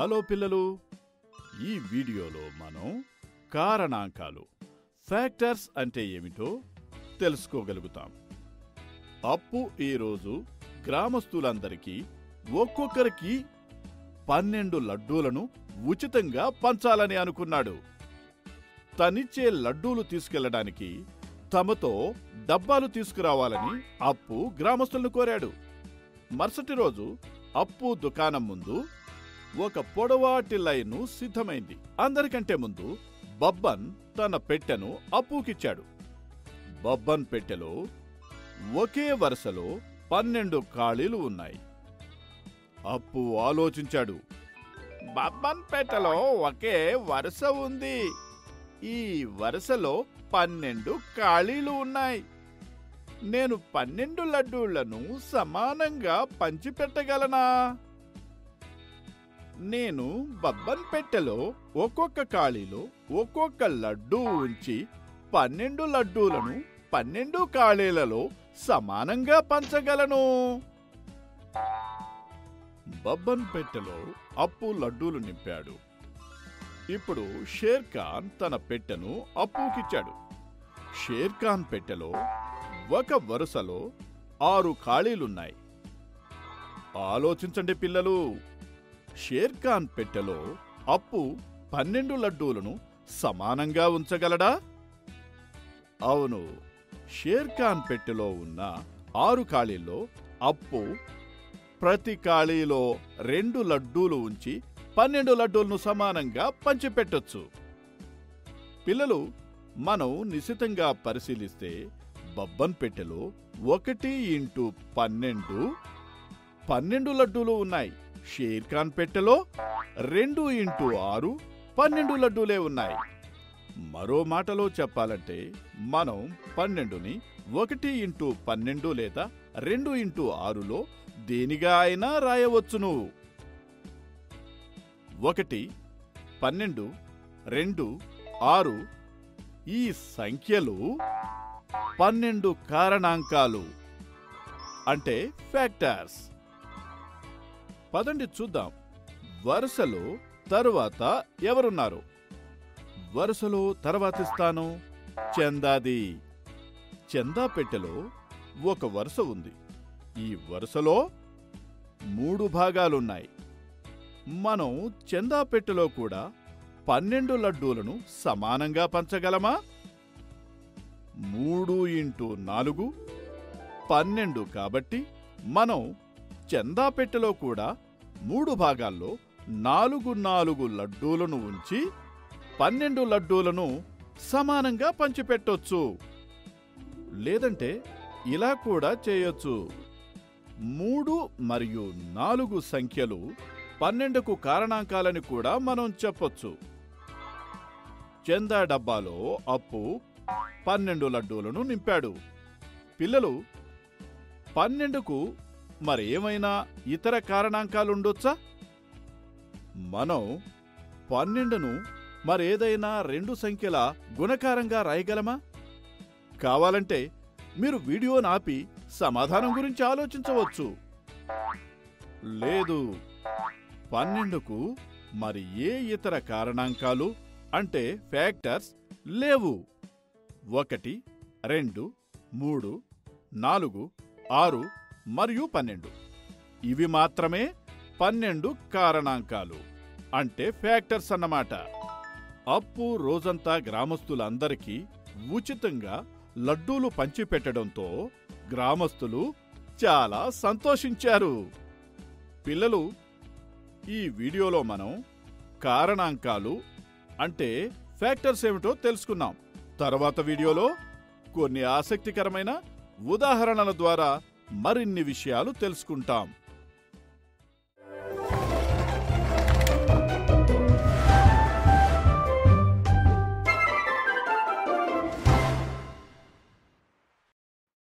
hello పిల్లలు ఈ వీడియోలో మనం కారణాంకాలు ఫ్యాక్టర్స్ అంటే ఏమిటో తెలుసుకోగలుగుతాం అప్పు ఈరోజు గ్రామస్తులందరికీ ఒక్కొక్కరికి పన్నెండు లడ్డూలను ఉచితంగా పంచాలని అనుకున్నాడు తనిచ్చే లడ్డూలు తీసుకెళ్లడానికి తమతో డబ్బాలు తీసుకురావాలని అప్పు గ్రామస్తులను కోరాడు మరుసటి రోజు అప్పు దుకాణం ముందు ఒక పొడవాటి లైను సిద్ధమైంది అందరికంటే ముందు బబ్బన్ తన పెట్టెను అప్పుకిచ్చాడు బబ్బన్ పెట్టెలో ఒకే వరుసలో పన్నెండు ఖాళీలు ఉన్నాయి అప్పు ఆలోచించాడు బబ్బన్ పెట్టెలో ఒకే వరుస ఉంది ఈ వరుసలో పన్నెండు ఖాళీలు ఉన్నాయి నేను పన్నెండు లడ్డూళ్లను సమానంగా పంచిపెట్టగలనా నేను బబ్బన్ పెట్టెలో ఒక్కొక్క ఖాళీలో ఒక్కొక్క లడ్డూ ఉంచి పన్నెండు లడ్డూలను పన్నెండు ఖాళీలలో సమానంగా పంచగలను బబ్బన్ పెట్టెలో అప్పు లడ్డూలు నింపాడు ఇప్పుడు షేర్ ఖాన్ తన పెట్టెను అప్పుకిచ్చాడు షేర్ ఖాన్ పెట్టెలో ఒక వరుసలో ఆరు ఖాళీలున్నాయి ఆలోచించండి పిల్లలు షేర్ ఖాన్ పెట్టెలో అప్పు పన్నెండు లడ్డూలను సమానంగా ఉంచగలడా అవును షేర్ ఖాన్ పెట్టెలో ఉన్న ఆరు ఖాళీల్లో అప్పు ప్రతి ఖాళీలో రెండు లడ్డూలు ఉంచి పన్నెండు లడ్డూలను సమానంగా పంచిపెట్టొచ్చు పిల్లలు మనం నిశితంగా పరిశీలిస్తే బబ్బన్ పెట్టెలో ఒకటి ఇంటూ పన్నెండు పన్నెండు లడ్డూలు ఉన్నాయి షేర్ ఖాన్ పెట్టెలో రెండు ఇంటూ ఆరు పన్నెండు లడ్డూలే ఉన్నాయి మరో మాటలో చెప్పాలంటే మనం పన్నెండుని ఒకటి ఇంటూ పన్నెండు లేదా రెండు ఇంటూ ఆరులో దేనిగా అయినా రాయవచ్చును ఒకటి పన్నెండు రెండు ఆరు ఈ సంఖ్యలు పన్నెండు కారణాంకాలు అంటే ఫ్యాక్టర్స్ పదండి చూద్దాం వరుసలో తరువాత ఎవరున్నారు వరుసలో తర్వాతిస్తాను చందాది చందా పెట్టెలో ఒక వరుస ఉంది ఈ వరుసలో మూడు భాగాలున్నాయి మనం చందా పెట్టెలో కూడా పన్నెండు లడ్డూలను సమానంగా పంచగలమా మూడు ఇంటూ నాలుగు పన్నెండు కాబట్టి మనం చందా పెట్టెలో కూడా మూడు భాగాల్లో నాలుగు నాలుగు లడ్డూలను ఉంచి పన్నెండు లడ్డూలను సమానంగా పంచిపెట్టొచ్చు లేదంటే ఇలా కూడా చేయొచ్చు మూడు మరియు నాలుగు సంఖ్యలు పన్నెండుకు కారణాంకాలని కూడా మనం చెప్పొచ్చు చందా డబ్బాలో అప్పు పన్నెండు లడ్డూలను నింపాడు పిల్లలు పన్నెండుకు మరేమైనా ఇతర కారణాంకాలుండొచ్చా మనం పన్నెండును మరేదైనా రెండు సంఖ్యల గుణకారంగా రాయగలమా కావాలంటే మీరు వీడియోని ఆపి సమాధానం గురించి ఆలోచించవచ్చు లేదు పన్నెండుకు మరి ఏ ఇతర కారణాంకాలు అంటే ఫ్యాక్టర్స్ లేవు ఒకటి రెండు మూడు నాలుగు ఆరు మరియు పన్నెండు ఇవి మాత్రమే పన్నెండు కారణాంకాలు అంటే ఫ్యాక్టర్స్ అన్నమాట అప్పు రోజంతా గ్రామస్తులందరికీ ఉచితంగా లడ్డూలు పంచిపెట్టడంతో గ్రామస్తులు చాలా సంతోషించారు పిల్లలు ఈ వీడియోలో మనం కారణాంకాలు అంటే ఫ్యాక్టర్స్ ఏమిటో తెలుసుకున్నాం తర్వాత వీడియోలో కొన్ని ఆసక్తికరమైన ఉదాహరణల ద్వారా మరిన్ని విషయాలు తెలుసుకుంటాం